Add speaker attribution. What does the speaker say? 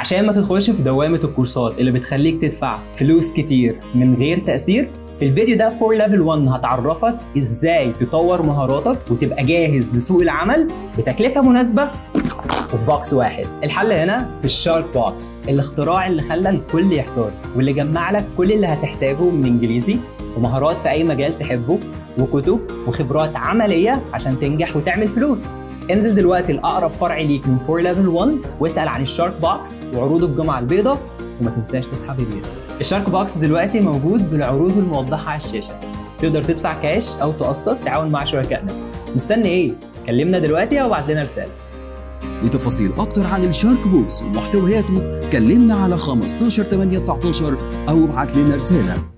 Speaker 1: عشان ما تدخلش في دوامه الكورسات اللي بتخليك تدفع فلوس كتير من غير تاثير في الفيديو ده فور ليفل 1 هتعرفك ازاي تطور مهاراتك وتبقى جاهز لسوق العمل بتكلفه مناسبه وفي بوكس واحد الحل هنا في الشارك بوكس الاختراع اللي خلى الكل يحتار واللي جمع لك كل اللي هتحتاجه من انجليزي ومهارات في اي مجال تحبه وكتب وخبرات عمليه عشان تنجح وتعمل فلوس انزل دلوقتي لاقرب فرع ليك من فور ليفل 1 واسال عن الشارك بوكس وعروض الجمعه البيضاء وما تنساش تسحب هديه الشارك بوكس دلوقتي موجود بالعروض الموضحه على الشاشه تقدر تدفع كاش او تقسط تعاون مع شركائنا مستني ايه كلمنا دلوقتي او ابعت لنا رساله
Speaker 2: لتفاصيل أكتر عن الشارك بوكس ومحتوياته كلمنا على 15 8 19 أو ابعت لنا رسالة